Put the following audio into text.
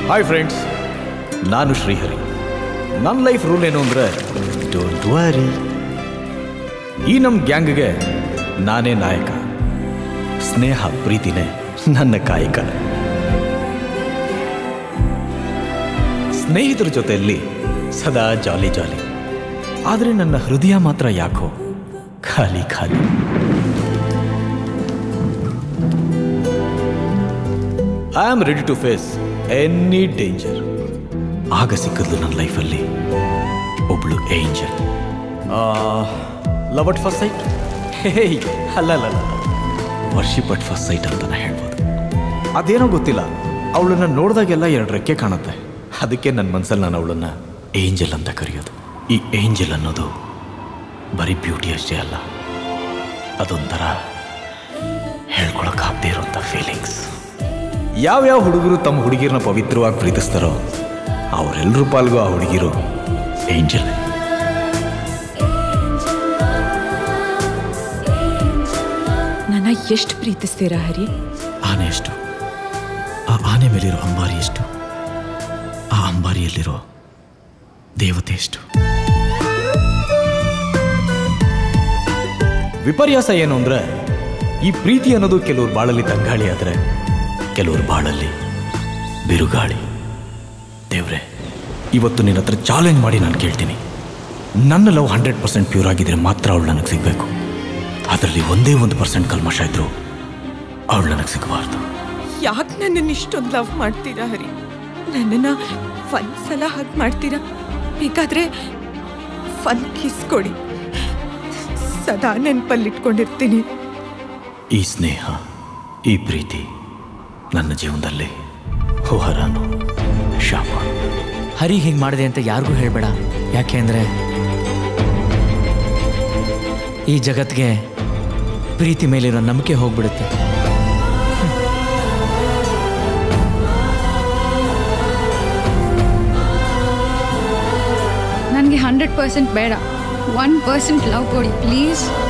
hi friends ನಾನು ಶ್ರೀಹರಿ ನನ್ನ life rule ಏನು ಅಂದರೆ ಡೋಂಟ್ ವರಿ ಈ ನಮ್ಮ ಗ್ಯಾಂಗ್ಗೆ ನಾನೇ ನಾಯಕ ಸ್ನೇಹ ಪ್ರೀತಿನೇ ನನ್ನ ಕಾಯಕ ಸ್ನೇಹಿತರ ಜೊತೆಯಲ್ಲಿ ಸದಾ ಜಾಲಿ ಜಾಲಿ ಆದರೆ ನನ್ನ ಹೃದಯ ಮಾತ್ರ ಯಾಕೋ ಖಾಲಿ ಖಾಲಿ I am ready to face any danger ಆಗ ಸಿಕ್ಕಿದ್ಲು ನನ್ನ ಲೈಫಲ್ಲಿ ಒಬ್ಳು angel love at first sight hey ಅಲ್ಲ ಅಲ್ಲ ಅಲ್ಲ ವರ್ಷಿಪ್ ಅಟ್ ಫಸ್ಟ್ ಸೈಟ್ ಅಂತಾನೆ ಹೇಳ್ಬೋದು ಅದೇನೋ ಗೊತ್ತಿಲ್ಲ ಅವಳನ್ನ ನೋಡಿದಾಗೆಲ್ಲ ಎರಡು ರೆಕ್ಕೆ ಕಾಣುತ್ತೆ ಅದಕ್ಕೆ ನನ್ನ ಮನಸ್ಸಲ್ಲಿ ನಾನು ಅವಳನ್ನ ಏಂಜಲ್ ಅಂತ ಕರೆಯೋದು ಈ ಏಂಜಲ್ ಅನ್ನೋದು ಬರೀ ಬ್ಯೂಟಿ ಅಷ್ಟೇ ಅಲ್ಲ ಅದೊಂಥರ ಹೇಳ್ಕೊಳಕ್ಕಾಗದೇ ಇರೋಂಥ ಫೀಲಿಂಗ್ಸ್ ಯಾವ್ಯಾವ ಹುಡುಗರು ತಮ್ಮ ಹುಡುಗಿರನ್ನ ಪವಿತ್ರವಾಗಿ ಪ್ರೀತಿಸ್ತಾರೋ ಅವರೆಲ್ಲರೂ ಪಾಲ್ಗೂ ಆ ಹುಡುಗಿರು ಏಂಜಲ್ ನನ್ನ ಎಷ್ಟು ಪ್ರೀತಿಸ್ತೀರಾ ಹರಿ ಆನೆ ಎಷ್ಟು ಆ ಆನೆ ಮೇಲಿರೋ ಅಂಬಾರಿ ಎಷ್ಟು ಆ ಅಂಬಾರಿಯಲ್ಲಿರೋ ದೇವತೆ ಎಷ್ಟು ವಿಪರ್ಯಾಸ ಏನು ಅಂದ್ರೆ ಈ ಪ್ರೀತಿ ಅನ್ನೋದು ಕೆಲವ್ರ ಬಾಳಲ್ಲಿ ತಂಗಾಳಿ ಆದ್ರೆ ಕೆಲವ್ರ ಬಾಳಲ್ಲಿ ಬಿರುಗಾಳಿ ದೇವ್ರೆ ಇವತ್ತು ನಿನ್ನ ಹತ್ರ ಚಾಲೆಂಜ್ ಮಾಡಿ ನಾನು ಕೇಳ್ತೀನಿ ನನ್ನ ಲವ್ ಹಂಡ್ರೆಡ್ ಪರ್ಸೆಂಟ್ ಪ್ಯೂರ್ ಆಗಿದ್ರೆ ಮಾತ್ರ ಅವಳು ನನಗೆ ಸಿಗಬೇಕು ಅದರಲ್ಲಿ ಒಂದೇ ಒಂದು ಪರ್ಸೆಂಟ್ ಕಲ್ಮಶ ಇದ್ರು ಅವಳು ನನಗೆ ಸಿಗಬಾರ್ದು ಯಾಕೆ ನನ್ನನ್ನು ಇಷ್ಟೊಂದು ಲವ್ ಮಾಡ್ತೀರಾ ಹರಿ ನನ್ನನ್ನ ಒಂದ್ಸಲ ಹಗ್ ಮಾಡ್ತೀರಾ ಬೇಕಾದ್ರೆ ಫನ್ ಕಿಸ್ ಕೊಡಿ ಸದಾ ನೆನಪಲ್ಲಿಟ್ಕೊಂಡಿರ್ತೀನಿ ಈ ಸ್ನೇಹ ಈ ಪ್ರೀತಿ ನನ್ನ ಜೀವನದಲ್ಲಿ ಹೋಹರಾನು ಶಾಪ ಹರಿ ಹಿಂಗೆ ಮಾಡಿದೆ ಅಂತ ಯಾರಿಗೂ ಹೇಳಬೇಡ ಯಾಕೆ ಅಂದರೆ ಈ ಜಗತ್ತಿಗೆ ಪ್ರೀತಿ ಮೇಲಿರೋ ನಂಬಿಕೆ ಹೋಗ್ಬಿಡುತ್ತೆ ನನಗೆ ಹಂಡ್ರೆಡ್ ಪರ್ಸೆಂಟ್ ಬೇಡ ಒನ್ ಪರ್ಸೆಂಟ್ ಲವ್ ಕೊಡಿ ಪ್ಲೀಸ್